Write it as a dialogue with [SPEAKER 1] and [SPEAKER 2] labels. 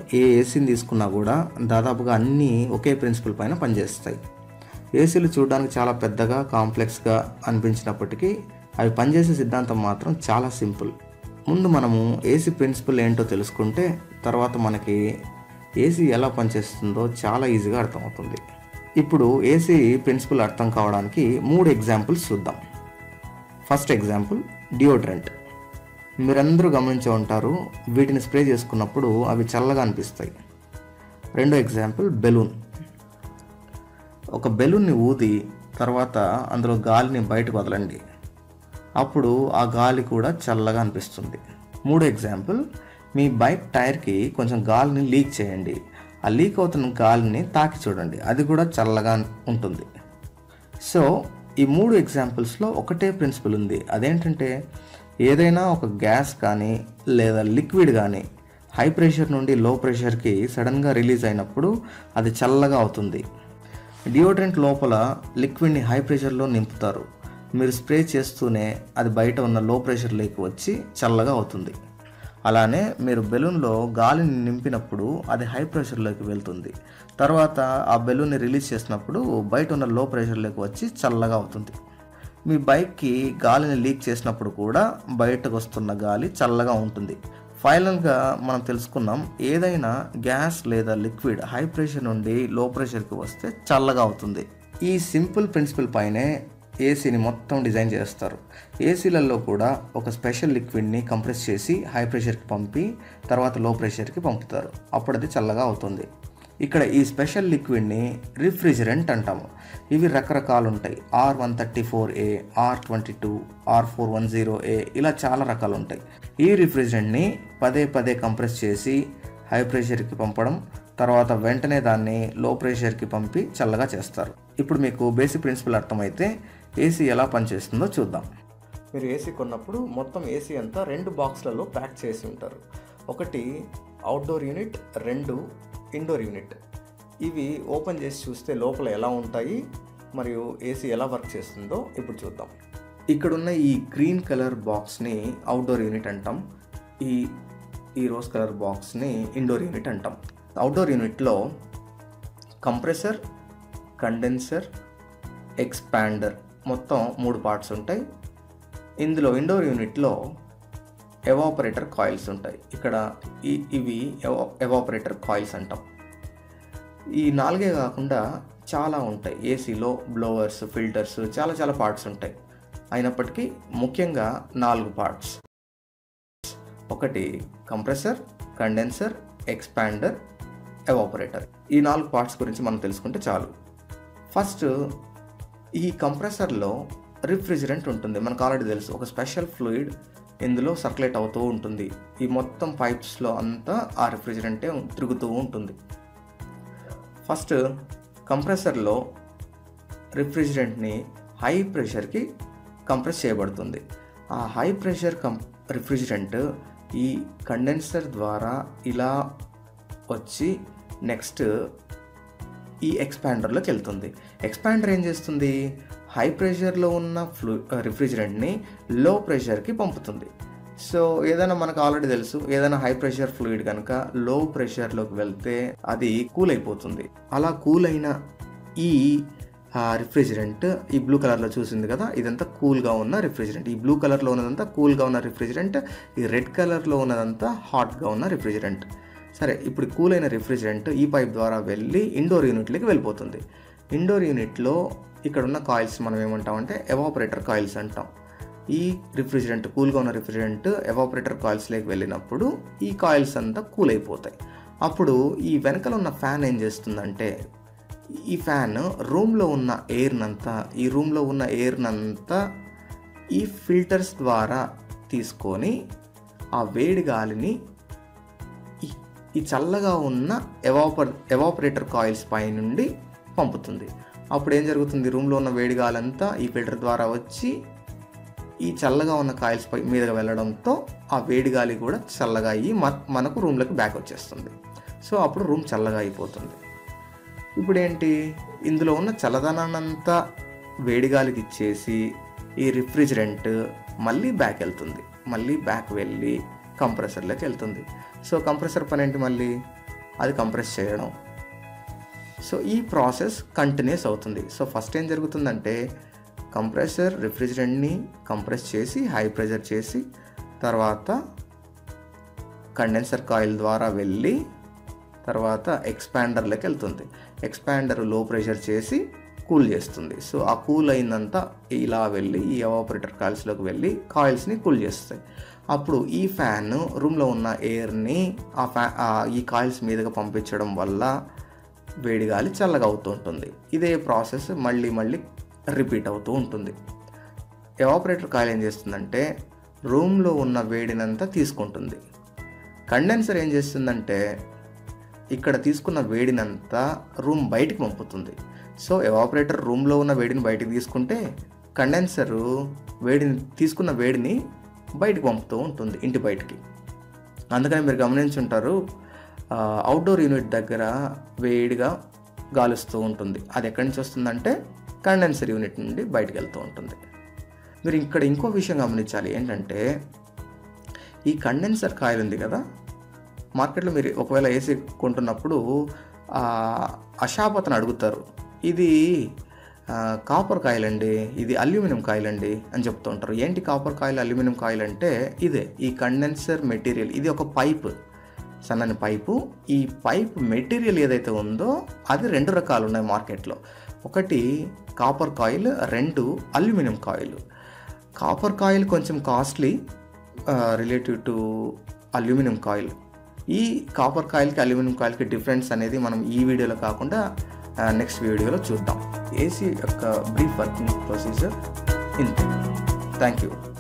[SPEAKER 1] ఏ ఏసీని తీసుకున్నా కూడా దాదాపుగా అన్నీ ఒకే ప్రిన్సిపల్ పైన పనిచేస్తాయి ఏసీలు చూడడానికి చాలా పెద్దగా కాంప్లెక్స్గా అనిపించినప్పటికీ అవి పనిచేసే సిద్ధాంతం మాత్రం చాలా సింపుల్ ముందు మనము ఏసీ ప్రిన్సిపల్ ఏంటో తెలుసుకుంటే తర్వాత మనకి ఏసీ ఎలా పనిచేస్తుందో చాలా ఈజీగా అర్థమవుతుంది ఇప్పుడు ఏసీ ప్రిన్సిపల్ అర్థం కావడానికి మూడు ఎగ్జాంపుల్స్ చూద్దాం ఫస్ట్ ఎగ్జాంపుల్ డియోడ్రెంట్ మీరందరూ గమనించే ఉంటారు వీటిని స్ప్రే చేసుకున్నప్పుడు అవి చల్లగా అనిపిస్తాయి రెండో ఎగ్జాంపుల్ బెలూన్ ఒక బెలూన్ని ఊది తర్వాత అందులో గాలిని బయటకు వదలండి అప్పుడు ఆ గాలి కూడా చల్లగా అనిపిస్తుంది మూడో ఎగ్జాంపుల్ మీ బైక్ టైర్కి కొంచెం గాలిని లీక్ చేయండి ఆ లీక్ అవుతున్న గాలిని తాకి చూడండి అది కూడా చల్లగా ఉంటుంది సో ఈ మూడు ఎగ్జాంపుల్స్లో ఒకటే ప్రిన్సిపల్ ఉంది అదేంటంటే ఏదైనా ఒక గ్యాస్ కానీ లేదా లిక్విడ్ కానీ హై ప్రెషర్ నుండి లో ప్రెషర్కి సడన్గా రిలీజ్ అయినప్పుడు అది చల్లగా అవుతుంది డియోడ్రెంట్ లోపల లిక్విడ్ని హై ప్రెషర్లో నింపుతారు మీరు స్ప్రే చేస్తూనే అది బయట ఉన్న లో ప్రెషర్లోకి వచ్చి చల్లగా అవుతుంది అలానే మీరు బెలూన్లో గాలిని నింపినప్పుడు అది హై ప్రెషర్లోకి వెళ్తుంది తర్వాత ఆ బెలూన్ని రిలీజ్ చేసినప్పుడు బయట ఉన్న లో ప్రెషర్లోకి వచ్చి చల్లగా అవుతుంది మీ బైక్కి గాలిని లీక్ చేసినప్పుడు కూడా బయటకు వస్తున్న గాలి చల్లగా ఉంటుంది ఫైనల్గా మనం తెలుసుకున్నాం ఏదైనా గ్యాస్ లేదా లిక్విడ్ హై ప్రెషర్ నుండి లో ప్రెషర్కి వస్తే చల్లగా అవుతుంది ఈ సింపుల్ ప్రిన్సిపల్ పైనే ఏసీని మొత్తం డిజైన్ చేస్తారు ఏసీలలో కూడా ఒక స్పెషల్ లిక్విడ్ని కంప్రెస్ చేసి హై ప్రెషర్కి పంపి తర్వాత లో ప్రెషర్కి పంపుతారు అప్పుడు అది చల్లగా అవుతుంది ఇక్కడ ఈ స్పెషల్ లిక్విడ్ని రిఫ్రిజరెంట్ అంటాము ఇవి రకరకాలు ఉంటాయి R one thirty four A R twenty two R four one zero A ఇలా చాలా రకాలు ఉంటాయి ఈ రిఫ్రిజరెంట్ని పదే పదే కంప్రెస్ చేసి హై ప్రెషర్కి పంపడం తర్వాత వెంటనే దాన్ని లో ప్రెషర్కి పంపి చల్లగా చేస్తారు ఇప్పుడు మీకు బేసిక్ ప్రిన్సిపల్ అర్థమైతే ఏసీ ఎలా పనిచేస్తుందో చూద్దాం మీరు ఏసీ కొన్నప్పుడు మొత్తం ఏసీ అంతా రెండు బాక్స్లలో ప్యాక్ చేసి ఉంటారు ఒకటి అవుట్డోర్ యూనిట్ రెండు ఇండోర్ యూనిట్ ఇవి ఓపెన్ చేసి చూస్తే లోపల ఎలా ఉంటాయి మరియు ఏసీ ఎలా వర్క్ చేస్తుందో ఇప్పుడు చూద్దాం ఇక్కడున్న ఈ గ్రీన్ కలర్ బాక్స్ని అవుట్డోర్ యూనిట్ అంటాం ఈ ఈ రోజ్ కలర్ బాక్స్ని ఇండోర్ యూనిట్ అంటాం అవుట్డోర్ యూనిట్లో కంప్రెసర్ కండెన్సర్ ఎక్స్పాండర్ మొత్తం మూడు పార్ట్స్ ఉంటాయి ఇందులో ఇండోర్ యూనిట్లో ఎవాపరేటర్ కాయిల్స్ ఉంటాయి ఇక్కడ ఈ ఇవి ఎవా ఎవాపరేటర్ కాయిల్స్ అంటాం ఈ నాలుగే కాకుండా చాలా ఉంటాయి ఏసీలో బ్లోవర్స్ ఫిల్టర్స్ చాలా చాలా పార్ట్స్ ఉంటాయి అయినప్పటికీ ముఖ్యంగా నాలుగు పార్ట్స్ ఒకటి కంప్రెసర్ కండెన్సర్ ఎక్స్పాండర్ ఎవాపరేటర్ ఈ నాలుగు పార్ట్స్ గురించి మనం తెలుసుకుంటే చాలు ఫస్ట్ ఈ కంప్రెసర్లో రిఫ్రిజిరెంట్ ఉంటుంది మనకు ఆల్రెడీ తెలుసు ఒక స్పెషల్ ఫ్లూయిడ్ ఇందులో సర్క్యులేట్ అవుతూ ఉంటుంది ఈ మొత్తం పైప్స్లో అంతా ఆ రిఫ్రిజిరెంటే తిరుగుతూ ఉంటుంది ఫస్ట్ కంప్రెసర్లో రిఫ్రిజిరెంట్ని హై ప్రెషర్కి కంప్రెస్ చేయబడుతుంది ఆ హై ప్రెషర్ కం రిఫ్రిజిరెంట్ ఈ కండెన్సర్ ద్వారా ఇలా వచ్చి నెక్స్ట్ ఈ ఎక్స్పాండర్లోకి వెళ్తుంది ఎక్స్పాండర్ ఏం చేస్తుంది హై ప్రెషర్లో ఉన్న ఫ్లూ రిఫ్రిజిరెంట్ని లో ప్రెషర్కి పంపుతుంది సో ఏదైనా మనకు ఆల్రెడీ తెలుసు ఏదైనా హై ప్రెషర్ ఫ్లూయిడ్ కనుక లో ప్రెషర్లోకి వెళ్తే అది కూల్ అయిపోతుంది అలా కూల్ అయిన ఈ రిఫ్రిజిరెంట్ ఈ బ్లూ కలర్లో చూసింది కదా ఇదంతా కూల్గా ఉన్న రిఫ్రిజిరెంట్ ఈ బ్లూ కలర్లో ఉన్నదంతా కూల్గా ఉన్న రిఫ్రిజిరెంట్ ఈ రెడ్ కలర్లో ఉన్నదంతా హాట్గా ఉన్న రిఫ్రిజిరెంట్ సరే ఇప్పుడు కూల్ అయిన రిఫ్రిజిరెంట్ ఈ పైప్ ద్వారా వెళ్ళి ఇండోర్ యూనిట్లోకి వెళ్ళిపోతుంది ఇండోర్ యూనిట్లో ఇక్కడ ఉన్న కాయిల్స్ మనం ఏమంటామంటే ఎవాపరేటర్ కాయిల్స్ అంటాం ఈ రిఫ్రిజిరెంట్ కూల్గా ఉన్న రిఫ్రిజిరెంట్ ఎవాపరేటర్ కాయిల్స్లోకి వెళ్ళినప్పుడు ఈ కాయిల్స్ అంతా కూల్ అయిపోతాయి అప్పుడు ఈ వెనకల ఉన్న ఫ్యాన్ ఏం చేస్తుందంటే ఈ ఫ్యాన్ రూమ్లో ఉన్న ఎయిర్నంతా ఈ రూమ్లో ఉన్న ఎయిర్నంతా ఈ ఫిల్టర్స్ ద్వారా తీసుకొని ఆ వేడి గాలిని ఈ- ఈ చల్లగా ఉన్న ఎవాపర్ ఎవాపరేటర్ కాయిల్స్ పై నుండి పంపుతుంది అప్పుడు ఏం జరుగుతుంది రూమ్లో ఉన్న వేడి గాలంతా ఈ ఫిల్టర్ ద్వారా వచ్చి ఈ చల్లగా ఉన్న కాయిల్స్ పై మీదగా వెళ్ళడంతో ఆ వేడి గాలి కూడా చల్లగా అయ్యి మ- మనకు రూమ్లోకి బ్యాక్ వచ్చేస్తుంది సో అప్పుడు రూమ్ చల్లగా అయిపోతుంది ఇప్పుడు ఏంటి ఇందులో ఉన్న చల్లదనాన్నంతా వేడి గాలికి ఇచ్చేసి ఈ రిఫ్రిజిరెంట్ మళ్ళీ బ్యాక్ వెళ్తుంది మళ్ళీ బ్యాక్ వెళ్ళి కంప్రెసర్లోకి వెళ్తుంది సో కంప్రెసర్ పని ఏంటి మళ్ళీ అది కంప్రెస్ చేయడం సో ఈ ప్రాసెస్ కంటిన్యూస్ అవుతుంది సో ఫస్ట్ ఏం జరుగుతుందంటే కంప్రెసర్ రిఫ్రిజిరెంట్ని కంప్రెస్ చేసి హై ప్రెషర్ చేసి తర్వాత కండెన్సర్ కాయిల్ ద్వారా వెళ్ళి తర్వాత ఎక్స్పాండర్లోకి వెళ్తుంది ఎక్స్పాండర్ లో ప్రెషర్ చేసి కూల్ చేస్తుంది సో ఆ కూల్ అయిందంతా ఇలా వెళ్ళి ఈ ఎవాపరేటర్ కాయిల్స్లోకి వెళ్ళి కాయిల్స్ని కూల్ చేస్తాయి అప్పుడు ఈ ఫ్యాన్ రూమ్లో ఉన్న ఎయిర్ని ఆ ఫ్యా ఆ ఈ కాయిల్స్ మీదుగా పంపించడం వల్ల వేడి గాలి చల్లగా అవుతూ ఉంటుంది ఇదే ప్రాసెస్ మళ్ళీ మళ్ళీ రిపీట్ అవుతూ ఉంటుంది ఎవాపరేటర్ కాయిల్ ఏం చేస్తుందంటే రూమ్లో ఉన్న వేడినంతా తీసుకుంటుంది కండెన్సర్ ఏం చేస్తుందంటే ఇక్కడ తీసుకున్న వేడినంతా రూమ్ బయటికి పంపుతుంది సో ఎవాపరేటర్ రూమ్లో ఉన్న వేడిని బయటికి తీసుకుంటే కండెన్సరు వేడిని తీసుకున్న వేడిని బయటికి పంపుతూ ఉంటుంది ఇంటి బయటికి అందుకని మీరు గమనించుంటారు అవుట్డోర్ యూనిట్ దగ్గర వేడిగా గాలుస్తూ ఉంటుంది అది ఎక్కడి నుంచి వస్తుందంటే కండెన్సర్ యూనిట్ నుండి బయటికి వెళ్తూ ఉంటుంది మీరు ఇక్కడ ఇంకో విషయం గమనించాలి ఏంటంటే ఈ కండెన్సర్ కాయిల్ ఉంది కదా మార్కెట్లో మీరు ఒకవేళ ఏసీ కొంటున్నప్పుడు ఆ షాప్ అతను అడుగుతారు ఇది కాపర్ కాయిల్ అండి ఇది అల్యూమినియం కాయిల్ అండి అని చెప్తూ ఉంటారు ఏంటి కాపర్ కాయిల్ అల్యూమినియం కాయిల్ అంటే ఇదే ఈ కండెన్సర్ మెటీరియల్ ఇది ఒక పైప్ సన్నని పైపు ఈ పైప్ మెటీరియల్ ఏదైతే ఉందో అది రెండు రకాలు ఉన్నాయి మార్కెట్లో ఒకటి కాపర్ కాయిల్ రెండు అల్యూమినియం కాయిల్ కాపర్ కాయిల్ కొంచెం costly relative to aluminium coil ఈ కాపర్ కాయిల్కి అల్యూమినియం కాయిల్కి డిఫరెన్స్ అనేది మనం ఈ వీడియోలో కాకుండా నెక్స్ట్ వీడియోలో చూద్దాం ఏసీ యొక్క బ్రీఫ్ వర్కింగ్ ప్రొసీజర్ ఇంతే థ్యాంక్ యూ